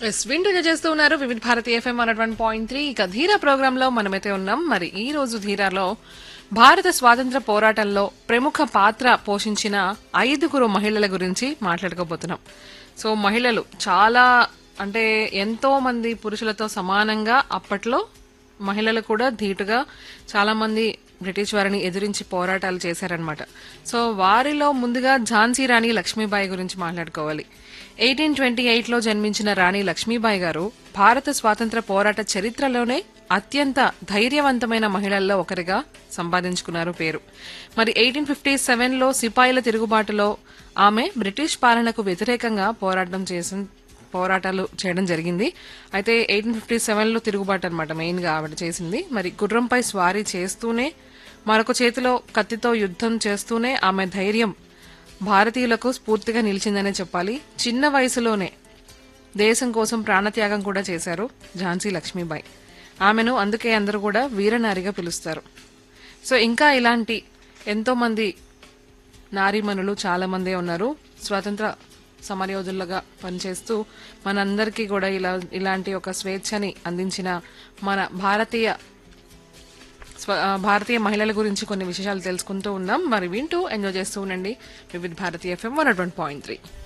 yes వింటూనే చేస్తూ ఉన్నారు Vividh Bharati F M one one point three ఇక ధీరా ప్రోగ్రామ్ లో మనమైతే ఉన్నాం మరి ఈ రోజు ధీరాలో భారత స్వాతంత్ర పోరాటంలో ప్రముఖ పాత్ర పోషించిన ఐదుగురు మహిళల గురించి మాట్లాడుకోబోతున్నాం సో మహిళలు చాలా అంటే ఎంతో మంది పురుషులతో సమానంగా అప్పట్లో మహిళలు కూడా ధీటుగా చాలా మంది బ్రిటిష్ వారిని ఎదిరించి పోరాటాలు చేశారనమాట సో వారిలో ముందుగా ఝాన్సీ రాణి లక్ష్మీబాయి గురించి మాట్లాడుకోవాలి ఎయిటీన్ ట్వంటీ ఎయిట్లో జన్మించిన రాణి లక్ష్మీబాయి గారు భారత స్వాతంత్ర పోరాట చరిత్రలోనే అత్యంత ధైర్యవంతమైన మహిళల్లో ఒకరిగా సంపాదించుకున్నారు పేరు మరి ఎయిటీన్ ఫిఫ్టీ సెవెన్లో సిపాయిల తిరుగుబాటులో ఆమె బ్రిటిష్ పాలనకు వ్యతిరేకంగా పోరాటం చేసిన పోరాటాలు చేయడం జరిగింది అయితే ఎయిటీన్ ఫిఫ్టీ సెవెన్లో తిరుగుబాటు అనమాట మెయిన్గా ఆవిడ చేసింది మరి గుర్రంపై స్వారీ చేస్తూనే మరొక చేతిలో కత్తితో యుద్ధం చేస్తూనే ఆమె ధైర్యం భారతీయులకు స్ఫూర్తిగా నిలిచిందనే చెప్పాలి చిన్న వయసులోనే దేశం కోసం ప్రాణత్యాగం కూడా చేశారు ఝాన్సీ లక్ష్మీబాయి ఆమెను అందుకే అందరూ కూడా వీరనారిగా పిలుస్తారు సో ఇంకా ఇలాంటి ఎంతో మంది నారీమణులు చాలా మందే ఉన్నారు స్వాతంత్ర సమరయోధులుగా పనిచేస్తూ మనందరికీ కూడా ఇలా ఇలాంటి ఒక స్వేచ్ఛని అందించిన మన భారతీయ స్వ- ఆ, భారతీయ మహిళల గురించి కొన్ని విశేషాలు తెలుసుకుంటూ ఉన్నాం మరి వింటూ ఎంజాయ్ చేస్తూ ఉండండి Vividh Bharatiya F M one point three